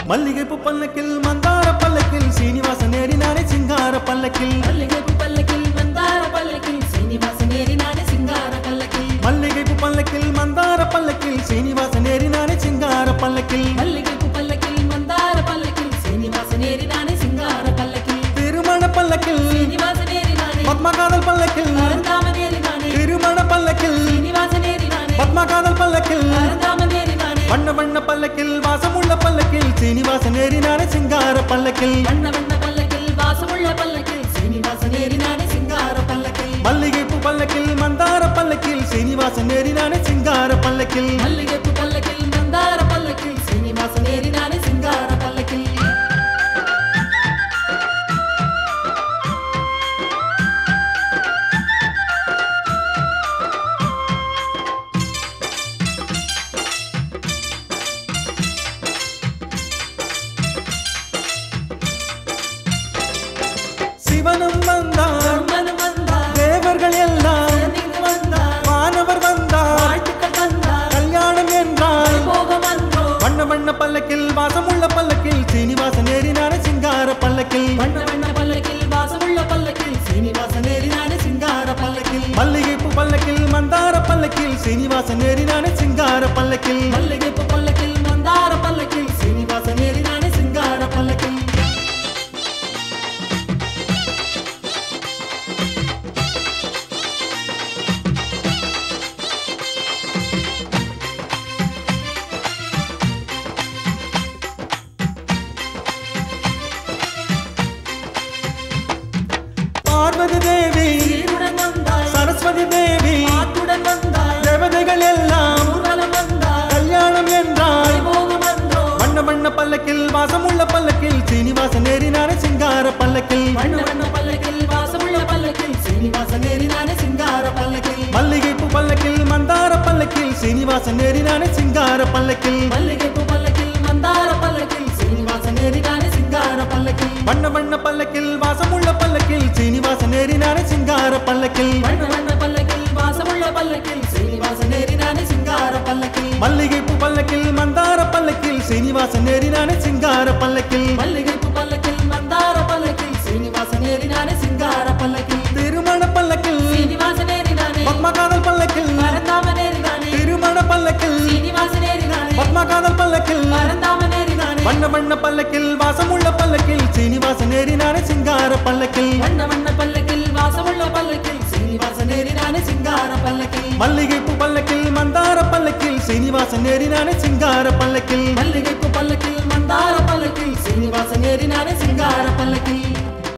மல்லிகைப்பூ பல்லக்கில் மந்தார பல்லக்கில் சீனிவாசன் ஏறினானே சிங்கார பல்லக்கில் மல்லிகைப்பூ பல்லக்கில் மந்தார பல்லக்கில் சீனிவாசன் ஏறினானே சிங்கார பல்லக்கில் மல்லிகைப்பூ பல்லக்கில் மந்தார பல்லக்கில் சீனிவாசன் ஏறினானே சிங்கார பல்லக்கில் மல்லிகைப்பூ பல்லக்கில் மந்தார பல்லக்கில் சீனிவாசன் ஏறினானே சிங்கார பல்லக்கில் திருமண பல்லக்கில் சீனிவாசன் ஏறினானே பத்மகாதல் பல்லக்கில் பரந்தாமன் ஏறினானே திருமண பல்லக்கில் சீனிவாசன் ஏறினானே பத்மகாதல் பல்லக்கில் பரந்தாமன் ஏறினானே வண்ண வண்ண பல்லக்கில் வாசமுள்ள பல்லக்கில் சீனிவாசன் ஏறினானே சிங்கார பல்லக்கில் வண்ண வண்ண பல்லக்கில் வாசமுள்ள பல்லக்கில் சீனிவாசன் ஏறினானே சிங்கார பல்லக்கில் மல்லிகைப்பூ பல்லக்கில் மந்தார பல்லக்கில் சீனிவாசன் ஏறினானே சிங்கார பல்லக்கில் மல்லிகைப்பூ பல்லக்கில் மந்தார பல்லக்கில் சீனிவாசன் ஏறினானே சிங்கார பல்லக்கில் சிவனும் வந்தார் பிரம்மனும் வந்தார் தேவர்கள் எல்லாம் சேர்ந்திங்கு வந்தார் வானவர் வந்தார் வாழ்த்துக்கள் தந்தார் கல்யாணம் என்றார் போகம் வந்தோ வண்ண வண்ண பல்லக்கில் வாசமுள்ள பல்லக்கில் சீனிவாசன் ஏறினானே சிங்கார பல்லக்கில் வண்ண வண்ண பல்லக்கில் வாசமுள்ள பல்லக்கில் சீனிவாசன் ஏறினானே சிங்கார பல்லக்கில் மல்லிகைப்பூ பல்லக்கில் மந்தார பல்லக்கில் சீனிவாசன் ஏறினானே சிங்கார பல்லக்கில் மல்லிகைப்பூ பல்லக்கில் மந்தார பல்லக்கில் சீனிவாசன் ஏறினானே சிங்கார பல்லக்கில் பார்வதி தேவி சீருடன் வந்தாய் சரஸ்வதி தேவி ஆத்துடன் வந்தாய் தேவதைகள் எல்லாம் ஊர்வலம் வந்தாய் கல்யாணம் என்றார் போகம் வந்தோ வண்ண வண்ண பல்லக்கில் வாசமுள்ள பல்லக்கில் சீனிவாசன் ஏறினானே சிங்கார பல்லக்கில் வண்ண வண்ண பல்லக்கில் வாசமுள்ள பல்லக்கில் சீனிவாசன் ஏறினானே சிங்கார பல்லக்கில் மல்லிகைப்பூ பல்லக்கில் மந்தார பல்லக்கில் சீனிவாசன் ஏறினானே சிங்கார பல்லக்கில் மல்லிகைப்பூ பல்லக்கில் மந்தார பல்லக்கில் சீனிவாசன் ஏறினானே சிங்கார பல்லக்கில் வண்ண வண்ண பல்லக்கில் வாசமுள்ள பல்லக்கில் சீனிவாசன் ஏறினானே சிங்கார பல்லக்கில் வண்ண வண்ண பல்லக்கில் வாசமுள்ள பல்லக்கில் சீனிவாசன் ஏறினானே சிங்கார பல்லக்கில் மல்லிகைப்பூ பல்லக்கில் மந்தார பல்லக்கில் சீனிவாசன் ஏறினானே சிங்கார பல்லக்கில் மல்லிகைப்பூ பல்லக்கில் மந்தார பல்லக்கில் சீனிவாசன் ஏறினானே சிங்கார பல்லக்கில் திருமண பல்லக்கில் சீனிவாசன் ஏறினானே பத்மகாதல் பல்லக்கில் பரந்தாமன் ஏறினானே திருமண பல்லக்கில் சீனிவாசன் ஏறினானே பத்மகாதல் பல்லக்கில் பரந்தாமன் ஏறினானே வண்ண வண்ண பல்லக்கில் வாசமுள்ள பல்லக்கில் சீனிவாசன் ஏறினானே சிங்கார பல்லக்கில் வண்ண வண்ண பல்லக்கில் வாசமுள்ள பல்லக்கில் சீனிவாசன் ஏறினானே சிங்கார பல்லக்கில் மல்லிகைப்பூ பல்லக்கில் மந்தார பல்லக்கில் சீனிவாசன் ஏறினானே சிங்கார பல்லக்கில் மல்லிகை